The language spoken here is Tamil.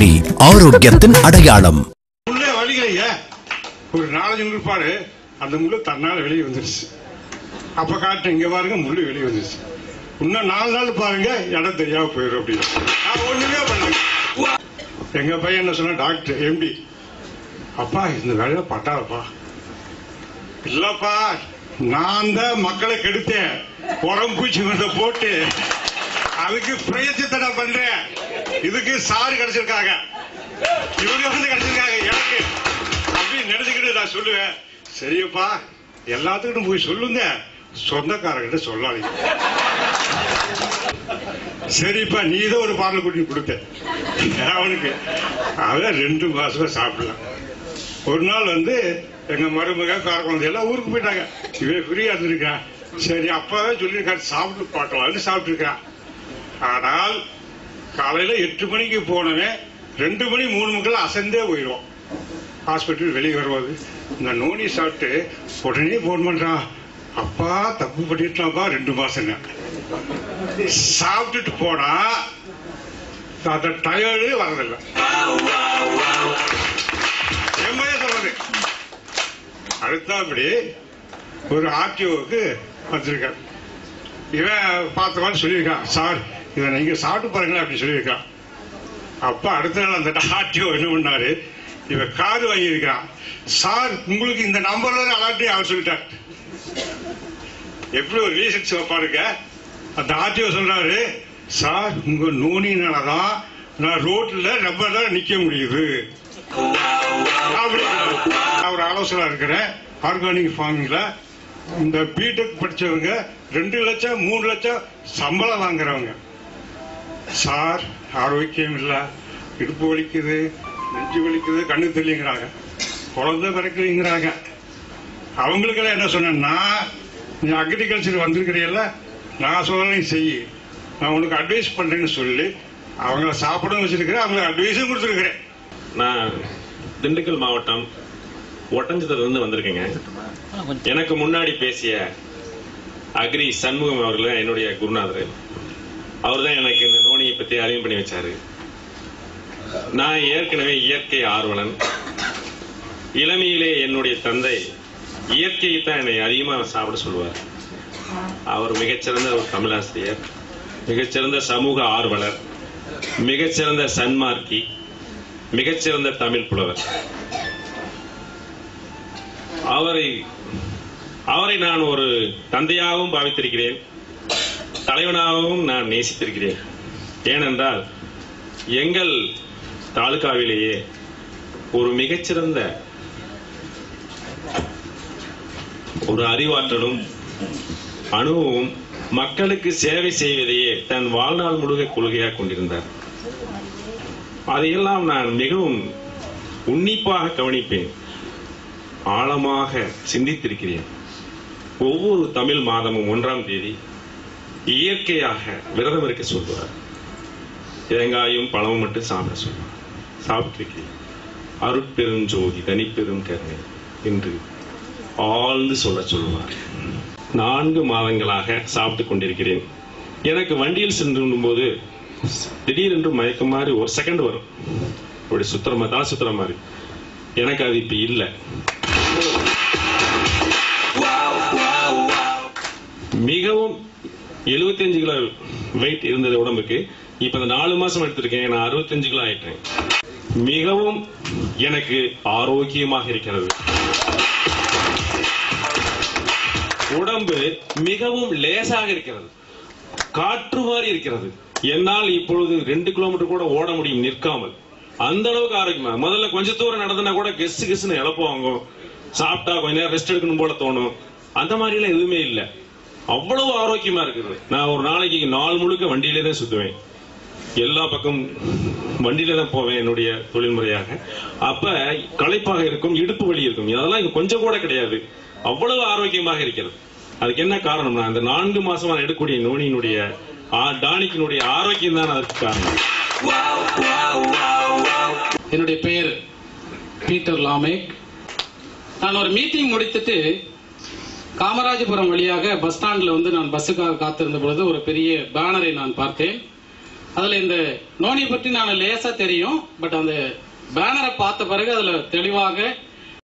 நோனி ஆரோக்கியத்தின் அடையாளம் முள்ளே வலிக்கலைங்க ஒரு நாலஞ்சு முற்பாடு அந்த முள்ளு தன்னால வெளியே வந்துருச்சு அப்ப காட்டு இங்க பாருங்க முள்ளு வெளியே வந்துருச்சு இன்னும் நாலு நாள் பாருங்க இடம் தெரியாம போயிடும் அப்படின்னு நான் ஒண்ணுமே பண்ணல எங்க பையன் என்ன சொன்ன டாக்டர் எம்டி அப்பா இந்த வேலை பட்டாதப்பா இல்லப்பா நான் தான் மக்களை கெடுத்தேன் உடம்பு பூச்சி மருந்தை போட்டு அதுக்கு பிரயத்தனை நான் பண்றேன் இதுக்கு சாரு கிடைச்சிருக்காங்க இவங்க வந்து கிடைச்சிருக்காங்க எனக்கு அப்படின்னு நினைச்சுக்கிட்டு நான் சொல்லுவேன் சரியப்பா எல்லாத்துக்கிட்டும் போய் சொல்லுங்க சொந்தக்காரங்கிட்ட சொல்லாதீங்க சரிப்பா நீ தான் ஒரு பாடல் குட்டி கொடுத்த அவனுக்கு அவன் ரெண்டு மாசமா சாப்பிடலாம் ஒரு நாள் வந்து எங்க மருமக காரக்குழந்தை எல்லாம் ஊருக்கு போயிட்டாங்க இவன் ஃப்ரீயா இருந்திருக்கான் சரி அப்பவே சொல்லியிருக்காரு சாப்பிட்டு பார்க்கலாம்னு சாப்பிட்டு இருக்கான் ஆனால் காலையில எட்டு மணிக்கு போனவன் ரெண்டு மணி மூணு மணிக்கெல்லாம் அசந்தே போயிடுவோம் ஹாஸ்பிட்டல் வெளியே வருவது இந்த நோனி சாப்பிட்டு உடனே போன் பண்றான் அப்பா தப்பு பண்ணிட்டாப்பா ரெண்டு மாசம் சாப்பிட்டுட்டு போனா அந்த டயர்டு வரதில்லை எம்மையே சொல்றது அடுத்தபடி ஒரு ஆர்டிஓவுக்கு வந்திருக்கான் இவன் பார்த்த மாதிரி சொல்லியிருக்கான் சார் இதை நீங்க சாப்பிட்டு பாருங்களேன் அப்படின்னு சொல்லியிருக்கான் அப்ப அடுத்த நாள் அந்த ஆர்டிஓ என்ன பண்ணாரு இவன் கார் வாங்கியிருக்கான் சார் உங்களுக்கு இந்த நம்பர்ல தான் அலாட்டி அவர் சொல்லிட்டார் எப்படி ஒரு ரீசன்ஸ் பாருங்க அந்த ஆர்டிஓ சொல்றாரு சார் உங்க நோனினாலதான் நான் ரோட்ல நம்பர் தான் நிக்க முடியுது அப்படி அவர் ஆலோசனை இருக்கிறேன் ஆர்கானிக் ஃபார்மிங்ல இந்த பிடெக் படிச்சவங்க ரெண்டு லட்சம் மூணு லட்சம் சம்பளம் வாங்குறவங்க சார் ஆரோக்கியம் இல்ல இடுப்பு வலிக்குது நெஞ்சு வலிக்குது கண்ணு தெரியங்கிறாங்க குழந்தை பிறக்குதுங்கிறாங்க அவங்களுக்கெல்லாம் என்ன சொன்னேன்னா நீ அக்ரிகல்ச்சர் வந்திருக்கிறீல்ல நான் சொல்ல நீ செய் நான் உனக்கு அட்வைஸ் பண்றேன்னு சொல்லி அவங்கள சாப்பிடவும் வச்சிருக்கிறேன் அவங்களுக்கு அட்வைஸும் கொடுத்துருக்கிறேன் நான் திண்டுக்கல் மாவட்டம் ஒட்டஞ்சத்துல இருந்து வந்திருக்கேங்க எனக்கு முன்னாடி பேசிய அக்ரி சண்முகம் அவர்கள் என்னுடைய குருநாதர் அவர் தான் எனக்கு இந்த நோனியை பத்தி அறிவு பண்ணி வச்சாரு நான் ஏற்கனவே இயற்கை ஆர்வலன் இளமையிலே என்னுடைய தந்தை இயற்கையை தான் என்னை அதிகமா சாப்பிட சொல்லுவார் அவர் மிகச்சிறந்த ஒரு தமிழாசிரியர் மிகச்சிறந்த சமூக ஆர்வலர் மிகச்சிறந்த சன்மார்க்கி மிகச்சிறந்த தமிழ் புலவர் அவரை அவரை நான் ஒரு தந்தையாகவும் பாவித்திருக்கிறேன் தலைவனாகவும் நான் நேசித்திருக்கிறேன் ஏனென்றால் எங்கள் தாலுகாவிலேயே ஒரு மிகச்சிறந்த ஒரு அறிவாற்றலும் அனுபவம் மக்களுக்கு சேவை செய்வதையே தன் வாழ்நாள் முழுக்க கொள்கையாக கொண்டிருந்தார் அதையெல்லாம் நான் மிகவும் உன்னிப்பாக கவனிப்பேன் ஆழமாக சிந்தித்திருக்கிறேன் ஒவ்வொரு தமிழ் மாதமும் ஒன்றாம் தேதி இயற்கையாக விரதம் இருக்க சொல்வார் தேங்காயும் பழமும் மட்டும் சாப்பிட சொல்வார் சாப்பிட்டிருக்கிறேன் அருட்பெரும் ஜோதி தனிப்பெரும் கருணை என்று ஆழ்ந்து சொல்ல சொல்வார் நான்கு மாதங்களாக சாப்பிட்டுக் கொண்டிருக்கிறேன் எனக்கு வண்டியில் சென்று போது திடீரென்று மயக்கம் மாதிரி ஒரு செகண்ட் வரும் அப்படி சுத்துற தலை சுத்துற மாதிரி எனக்கு அது இப்ப இல்லை மிகவும் 75 கிலோ வெயிட் இருந்தது உடம்புக்கு இப்ப இந்த நாலு மாசம் எடுத்திருக்கேன் நான் 65 கிலோ ஆயிட்டேன் மிகவும் எனக்கு ஆரோக்கியமாக இருக்கிறது உடம்பு மிகவும் லேசாக இருக்கிறது காற்று மாதிரி இருக்கிறது என்னால் இப்பொழுது ரெண்டு கிலோமீட்டர் கூட ஓட முடியும் நிற்காமல் அந்த அளவுக்கு ஆரோக்கியமா முதல்ல கொஞ்ச தூரம் நடந்தனா கூட கெஸ் கெஸ்னு இழப்புவாங்க சாப்பிட்டா கொஞ்ச நேரம் ரெஸ்ட் எடுக்கணும் போல தோணும் அந்த மாதிரி எல்லாம் எதுவுமே இல்லை அவ்வளவு ஆரோக்கியமா இருக்குது நான் ஒரு நாளைக்கு நாள் முழுக்க வண்டியிலே தான் சுத்துவேன் எல்லா பக்கம் வண்டியில தான் போவேன் என்னுடைய தொழில்முறையாக அப்ப களைப்பாக இருக்கும் இடுப்பு வலி இருக்கும் அதெல்லாம் இங்க கொஞ்சம் கூட கிடையாது அவ்வளவு ஆரோக்கியமாக இருக்கிறது அதுக்கு என்ன காரணம்னா அந்த நான்கு மாசமா நான் எடுக்கக்கூடிய நோனியினுடைய ஆ- டானிக்கினுடைய ஆரோக்கியம் தான் அதற்கு காரணம் என்னுடைய பெயர் பீட்டர் லாமேக் நான் ஒரு மீட்டிங் முடித்துட்டு காமராஜபுரம் வழியாக பஸ் ஸ்டாண்ட்ல வந்து நான் பஸ்ஸுக்காக காத்திருந்த பொழுது ஒரு பெரிய பேனரை நான் பார்த்தேன் அதுல இந்த நோனி பற்றி நான் லேசா தெரியும் பட் அந்த பேனரை பார்த்த பிறகு அதுல தெளிவாக